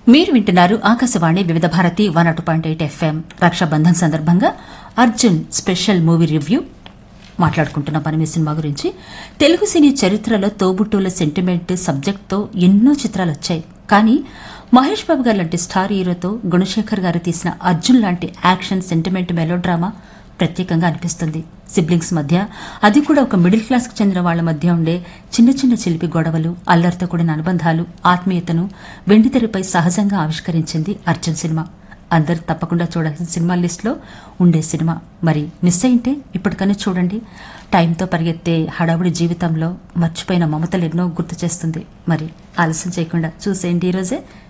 మీరు వింటున్నారు ఆకాశవాణి వివిధ భారతి వన్ అటు పాయింట్ ఎయిట్ ఎఫ్ఎం రక్షాబంధన్ సందర్భంగా అర్జున్ స్పెషల్ మూవీ రివ్యూ మాట్లాడుకుంటున్న పని సినిమా గురించి తెలుగు సినీ చరిత్రలో తోబుట్టువుల సెంటిమెంట్ సబ్జెక్ట్తో ఎన్నో చిత్రాలు వచ్చాయి కానీ మహేష్ బాబు గారు లాంటి స్టార్ హీరోతో గుణశేఖర్ గారు తీసిన అర్జున్ లాంటి యాక్షన్ సెంటిమెంట్ మెలోడ్రామా ప్రత్యేకంగా అనిపిస్తుంది సిబ్లింగ్స్ మధ్య అది కూడా ఒక మిడిల్ క్లాస్కి చెందిన వాళ్ల మధ్య ఉండే చిన్న చిన్న చిలిపి గొడవలు అల్లరితో కూడిన అనుబంధాలు ఆత్మీయతను వెండితెరపై సహజంగా ఆవిష్కరించింది అర్జున్ సినిమా అందరు తప్పకుండా చూడాల్సిన సినిమా లిస్ట్లో ఉండే సినిమా మరి మిస్ అయింటే ఇప్పటికనే చూడండి టైంతో పరిగెత్తే హడావుడి జీవితంలో మర్చిపోయిన మమతలు ఎన్నో గుర్తు చేస్తుంది మరి ఆలస్యం చేయకుండా చూసేయండి ఈరోజే